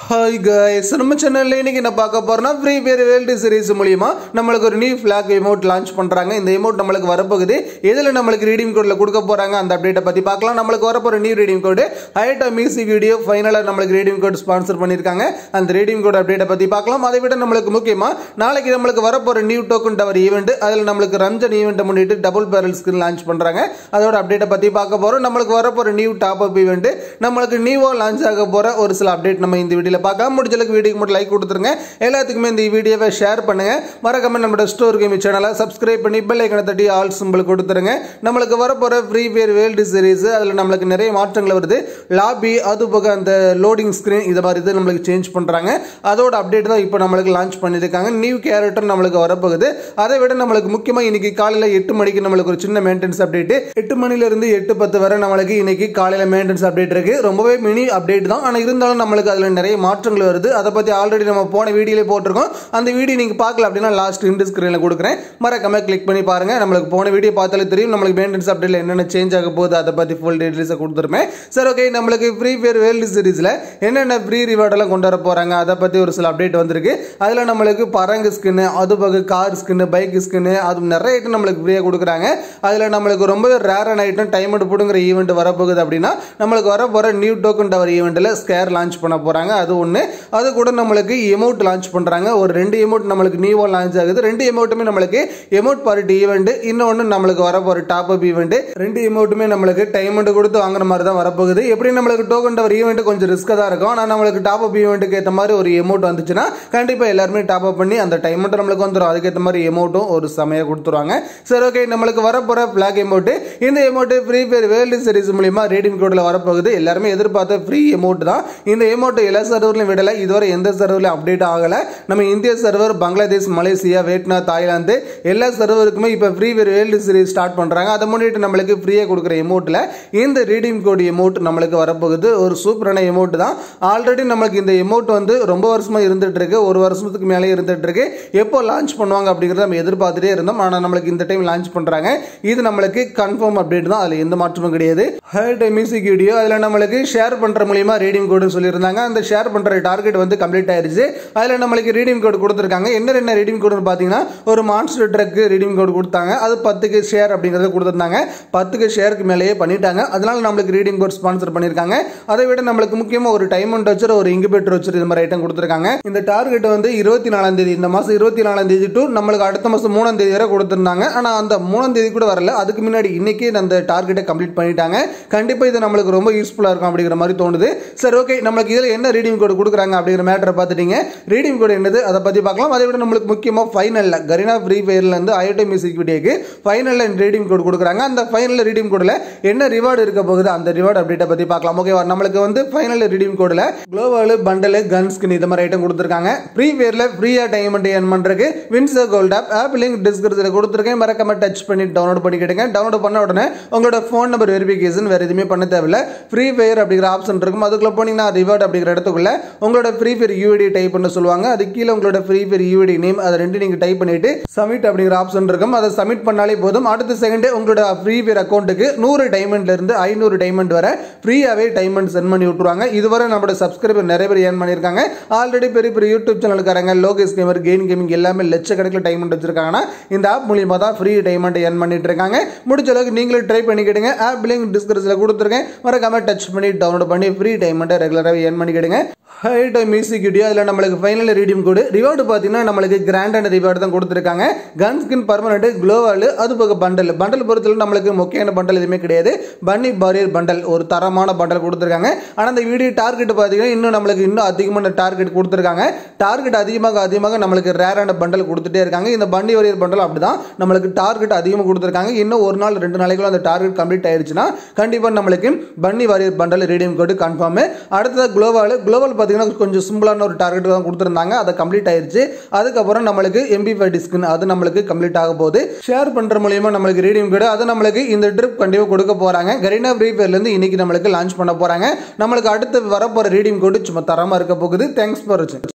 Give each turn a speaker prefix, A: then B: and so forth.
A: hi guys நம்ம சேனல்ல இன்னைக்கு என்ன பார்க்க போறோம்னா ஃப்ரீ ஃபயர் வேர்ல்டு சீரிஸ் மூலியமா நம்மளுக்கு ஒரு நியூ ஃபிளாக் எமோட் லான்ச் பண்றாங்க இந்த எமோட் நம்மளுக்கு வரப்போகுது இதுல நம்மளுக்கு ரீடிங் கோட்ல கொடுக்க போறாங்க அந்த அப்டேட்டை பத்தி பார்க்கலாம் நம்மளுக்கு வரப்போற நியூ ரீடிங் கோடு ஹைட்டா மியூசிக் வீடியோ ஃபைனலா நம்மளுக்கு ரீடிங் கோட் ஸ்பான்சர் பண்ணிருக்காங்க அந்த ரீடிங் கோட் அப்டேட்டை பத்தி பார்க்கலாம் அதை விட நம்மளுக்கு முக்கியமா நாளைக்கு நம்மளுக்கு வரப்போற நியூ டோக்கன் டவர் ஈவெண்ட் அதுல நம்மளுக்கு ரம்ஜான் ஈவெண்ட் முன்னிட்டு டபுள் பேரல் ஸ்கின் லான்ச் பண்றாங்க அதோட அப்டேட்டை பத்தி பார்க்க போறோம் நம்மளுக்கு வரப்போற நியூ டாப் அப் ஈவெண்ட் நம்மளுக்கு நியூவா லான்ச் ஆக போற ஒரு சில அப்டேட் நம்ம இந்த வீடியோல பார்க்கலாம் முடிஞ்ச அளவுக்கு வீடியோக்கு மட்டும் லைக் கொடுத்துருங்க எல்லாத்துக்குமே இந்த வீடியோவை ஷேர் பண்ணுங்க மறக்காம நம்மளோட ஸ்டோர் கேமி சேனலை சப்ஸ்கிரைப் பண்ணி பெல் ஐக்கனை தட்டி ஆல் சிம்பிள் கொடுத்துருங்க நம்மளுக்கு வரப்போற ஃப்ரீ ஃபயர் வேர்ல்டு சீரிஸ் அதுல நம்மளுக்கு நிறைய மாற்றங்கள் வருது லாபி அது போக அந்த லோடிங் ஸ்கிரீன் இது மாதிரி இது நம்மளுக்கு சேஞ்ச் பண்றாங்க அதோட அப்டேட் தான் இப்போ நம்மளுக்கு லான்ச் பண்ணியிருக்காங்க நியூ கேரக்டர் நம்மளுக்கு வரப்போகுது அதை விட நம்மளுக்கு முக்கியமா இன்னைக்கு காலையில எட்டு மணிக்கு நம்மளுக்கு ஒரு சின்ன மெயின்டெனன்ஸ் அப்டேட் எட்டு மணில இருந்து எட்டு பத்து வரை நம்மளுக்கு இன்னைக்கு காலையில மெயின்டெனன்ஸ் அப்டேட் இருக்கு ரொம்பவே மினி அப்டேட் தான் ஆனா இருந்தாலும் நம்மளுக்கு அதுல நிறைய மாற்றங்கள் வருது அதை பத்தி ஆல்ரெடி நம்ம போன வீடியோல போட்டிருக்கோம் அந்த வீடியோ நீங்க பார்க்கல அப்படின்னா லாஸ்ட் இண்டு ஸ்கிரீன்ல கொடுக்குறேன் மறக்காம கிளிக் பண்ணி பாருங்க நம்மளுக்கு போன வீடியோ பார்த்தாலே தெரியும் நம்மளுக்கு மெயின்டெனன்ஸ் அப்டேட்ல என்னென்ன சேஞ்ச் ஆக போகுது அதை பத்தி ஃபுல் டீடைல்ஸ் கொடுத்துருப்பேன் சரி ஓகே நம்மளுக்கு ஃப்ரீ ஃபயர் வேர்ல்டு சீரிஸ்ல என்னென்ன ஃப்ரீ ரிவார்ட் எல்லாம் கொண்டு வர போறாங்க அதை பத்தி ஒரு சில அப்டேட் வந்திருக்கு அதுல நம்மளுக்கு பரங்கு ஸ்கின்னு அது போக கார் ஸ்கின்னு பைக் ஸ்கின்னு அது நிறைய ஐட்டம் நம்மளுக்கு ஃப்ரீயா கொடுக்குறாங்க அதுல நம்மளுக்கு ரொம்பவே ரேரான ஐட்டம் டைம் எடுப்புடுங்கிற ஈவெண்ட் வரப்போகுது அப்படின்னா நம்மளுக்கு வர போற நியூ டோக்கன் டவர் ஈவெண்ட்ல ஸ்கேர் லான்ச் பண்ண போறாங்க அது ஒன்று அது கூட நம்மளுக்கு எமௌண்ட் லான்ச் பண்றாங்க ஒரு ரெண்டு எமௌண்ட் நம்மளுக்கு நியூவா லான்ச் ஆகுது ரெண்டு எமௌண்ட்டுமே நம்மளுக்கு எமௌண்ட் பார்ட்டி ஈவெண்ட் இன்னொன்று நம்மளுக்கு வர போற டாப் அப் ஈவெண்ட் ரெண்டு எமௌண்ட்டுமே நம்மளுக்கு டைம் கொடுத்து வாங்குற மாதிரி தான் வரப்போகுது எப்படி நம்மளுக்கு டோக்கன் டவர் ஈவெண்ட் கொஞ்சம் ரிஸ்க்காக தான் இருக்கும் ஆனால் நம்மளுக்கு டாப் அப் ஈவெண்ட்டுக்கு ஏற்ற மாதிரி ஒரு எமௌண்ட் வந்துச்சுன்னா கண்டிப்பாக எல்லாருமே டாப் அப் பண்ணி அந்த டைம் நம்மளுக்கு வந்துடும் அதுக்கேற்ற மாதிரி எமௌண்ட்டும் ஒரு சமையாக கொடுத்துருவாங்க சரி ஓகே நம்மளுக்கு வரப்போற பிளாக் எமௌண்ட் இந்த எமௌண்ட் ஃப்ரீ ஃபயர் வேர்ல்டு சீரிஸ் மூலியமா ரீடிங் கோடில் வரப்போகுது எல்லாருமே எதிர்பார்த்த ஃப்ரீ எமௌண்ட் தான் இந்த எமௌண்ட் எல்லா சர்வர்லையும் விடல இதுவரை எந்த சர்வர்லையும் அப்டேட் ஆகல நம்ம இந்திய server Bangladesh Malaysia Vietnam Thailand எல்லா சர்வருக்குமே இப்போ free fire world series start பண்றாங்க அதை முன்னிட்டு நம்மளுக்கு ஃப்ரீயாக கொடுக்குற எமௌண்ட்ல இந்த ரீடிங் கோட் எமௌண்ட் நம்மளுக்கு வரப்போகுது ஒரு சூப்பரான எமௌண்ட் தான் ஆல்ரெடி நம்மளுக்கு இந்த எமௌண்ட் வந்து ரொம்ப வருஷமா இருந்துட்டு இருக்கு ஒரு வருஷத்துக்கு மேலே இருந்துட்டு இருக்கு எப்போ லான்ச் பண்ணுவாங்க அப்படிங்கறத நம்ம எதிர்பார்த்துட்டே இருந்தோம் ஆனால் நம்மளுக்கு இந்த டைம் லான்ச் பண்றாங்க இது நம்மளுக்கு கன்ஃபார்ம் அப்டேட் தான் அதில் எந்த மாற்றமும் கிடையாது ஹைட் மியூசிக் வீடியோ அதில் நம்மளுக்கு ஷேர் பண்ற மூலியமா ரீடிங் கோடுன்னு சொல்லியிருந்தாங்க அந்த ஷேர் பண்ற டார்கெட் வந்து கம்ப்ளீட் ஆயிருச்சு அதில் நம்மளுக்கு ரீடிங் கோடு கொடுத்துருக்காங்க என்ன என்ன ரீடிங் கோடுன்னு பார்த்தீங்கன்னா ஒரு மான்ஸ்டர் ட்ரக் ரீடிங் கோடு கொடுத்தாங்க அது பத்துக்கு ஷேர் அப்படிங்கறத கொடுத்துருந்தாங்க பத்துக்கு ஷேருக்கு மேலேயே பண்ணிட்டாங்க அதனால நம்மளுக்கு ரீடிங் கோட் ஸ்பான்சர் பண்ணியிருக்காங்க அதை விட நம்மளுக்கு முக்கியமாக ஒரு டைம் அண்ட் வச்சு ஒரு இன்குபேட்டர் வச்சு இது மாதிரி ஐட்டம் கொடுத்துருக்காங்க இந்த டார்கெட் வந்து இருபத்தி நாலாம் தேதி இந்த மாதம் இருபத்தி நாலாம் தேதி டு நம்மளுக்கு அடுத்த மாதம் மூணாம் தேதி வரை கொடுத்துருந்தாங்க ஆனால் அந்த மூணாம் தேதி கூட வரல அதுக்கு முன்னாடி இன்னைக்கு அந்த டார்கெட்டை கம்ப்ளீட் பண்ணிட்டாங்க கண்டிப்பாக இது நம்மளுக்கு ரொம்ப யூஸ்ஃபுல்லாக இருக்கும் அப்படிங்கிற மாதிரி தோணுது சரி ஓகே நம்மளுக்கு இதில் என்ன ரீடிங் கோடு கொடுக்குறாங்க அப்படிங்கிற மேட்டரை பார்த்துட்டீங்க ரீடிங் கோடு என்னது அதை பற்றி பார்க்கலாம் அதை விட நம்மளுக்கு முக்கியமாக ஃபைனலில் கரீனா ஃப்ரீ ஃபயர்லேருந்து ஐஓடி மியூசிக் வீடியோக்கு ஃபைனலில் ரீடிங் கோடு கொடுக்குறாங்க அந்த ஃபைனல் ரீடிங் கோடில் என்ன ரிவார்டு இருக்க போகுது அந்த ரிவார்டு அப்டேட்டை பற்றி பார்க்கலாம் ஓகேவா நம்மளுக்கு வந்து ஃபைனல் ரீடிங் கோடில் குளோவல் பண்டல் கன் ஸ்கின் இது மாதிரி ஐட்டம் கொடுத்துருக்காங்க ஃப்ரீ ஃபயரில் ஃப்ரீயாக டைமண்ட் ஏர்ன் பண்ணுறதுக்கு WinZO gold app app link டிஸ்கிரிப்ஷனில் கொடுத்துருக்கேன் மறக்காம டச் பண்ணி டவுன்லோட் பண்ணிக்கிட்டுங்க டவுன்லோட் பண்ண உடனே உங்களோட ஃபோன் நம்பர் வெரிஃபிகேஷன் வேறு எதுவுமே பண்ண தேவையில்ல ஃப்ரீ ஃபயர் அப்படிங்கிற ஆப்ஷன் இருக்கும் அதுக்குள்ள போனீங்கன்னா ரிவார்ட் அப்படிங்கிற இடத்துக்குள்ள உங்களோட ஃப்ரீ ஃபயர் யூஐடி டைப் பண்ண சொல்லுவாங்க அது கீழே உங்களோட ஃப்ரீ ஃபயர் யூஐடி நேம் அதை ரெண்டு நீங்கள் டைப் பண்ணிட்டு சப்மிட் அப்படிங்கிற ஆப்ஷன் இருக்கும் அதை சப்மிட் பண்ணாலே போதும் அடுத்த செகண்டே உங்களோட ஃப்ரீ ஃபயர் அக்கௌண்ட்டுக்கு நூறு டைமண்ட்ல இருந்து ஐநூறு டைமண்ட் வரை ஃப்ரீயாகவே டைமண்ட் சென்ட் பண்ணி விட்டுருவாங்க இதுவரை நம்மளோட சப்ஸ்கிரைபர் நிறைய பேர் ஏர்ன் பண்ணியிருக்காங்க ஆல்ரெடி பெரிய பெரிய யூடியூப் சேனலுக்காரங்க லோகேஷ் கேமர் கெயின் கேமிங் எல்லாமே லட்சக்கணக்கில் டைமண்ட் வச்சிருக்காங்கன்னா இந்த ஆப் மூலியமாக தான் ஃப்ரீ டைமண்ட் ஏர்ன் பண்ணிட்டு இருக்காங்க முடிஞ்ச அளவுக்கு நீங்களும் ட்ரை பண்ணிக்கிடுங்க ஆப் லிங்க் டிஸ்கிரிப்ஷனில் கொடுத்துருக்கேன் மறக்காம டச் பண்ணி டவுன்லோட் பண்ணி ஃப்ரீ டைமண்ட்டை ரெகுலராக ஏர்ன் பண்ணிக்கிடுங்க ஹைட் மியூசிக் வீடியோ அதில் நம்மளுக்கு ஃபைனல் ரீடியம் கோடு ரிவார்டு பார்த்தீங்கன்னா நம்மளுக்கு கிராண்டான ரிவார்டு தான் கொடுத்துருக்காங்க கன் ஸ்கின் பர்மனெண்ட் க்ளோவால் அது போக பண்டல் பண்டல் பொறுத்தவரை நம்மளுக்கு முக்கியமான பண்டல் எதுவுமே கிடையாது பன்னி பாரியர் பண்டல் ஒரு தரமான பண்டல் கொடுத்துருக்காங்க ஆனால் அந்த வீடியோ டார்கெட் பார்த்தீங்கன்னா இன்னும் நம்மளுக்கு இன்னும் அதிகமான டார்கெட் கொடுத்துருக்காங்க டார்கெட் அதிகமாக அதிகமாக நம்மளுக்கு ரேரான பண்டல் கொடுத்துட்டே இருக்காங்க இந்த பன்னி வாரியர் பண்டல் அப்படிதான் நம்மளுக்கு டார்கெட் அதிகமாக கொடுத்துருக்காங்க இன்னும் ஒரு நாள் ரெண்டு நாளைக்குள்ள அந்த டார்கெட் கம்ப்ளீட் ஆயிருச்சுன்னா கண்டிப்பாக நம்மளுக்கு bunny warrior bundle redeem code confirm அடுத்தது குளோவால் குளோவல் பார்த்தீங்கன்னா கொஞ்சம் சிம்பிளான ஒரு டார்கெட் தான் கொடுத்துருந்தாங்க அதை கம்ப்ளீட் ஆயிருச்சு அதுக்கப்புறம் நம்மளுக்கு எம்பி ஃபைவ் டிஸ்கின் அது நம்மளுக்கு கம்ப்ளீட் ஆக போகுது ஷேர் பண்ற மூலியமா நம்மளுக்கு ரீடிங் கூட அது நம்மளுக்கு இந்த ட்ரிப் கண்டிப்பாக கொடுக்க போறாங்க கரீனா ஃப்ரீ ஃபயர்லேருந்து இன்னைக்கு நம்மளுக்கு லான்ச் பண்ண போறாங்க நம்மளுக்கு அடுத்து வரப்போற ரீடிங் கோடு சும்மா தரமா இருக்க போகுது தேங்க்ஸ் ஃபார் வாட்சிங்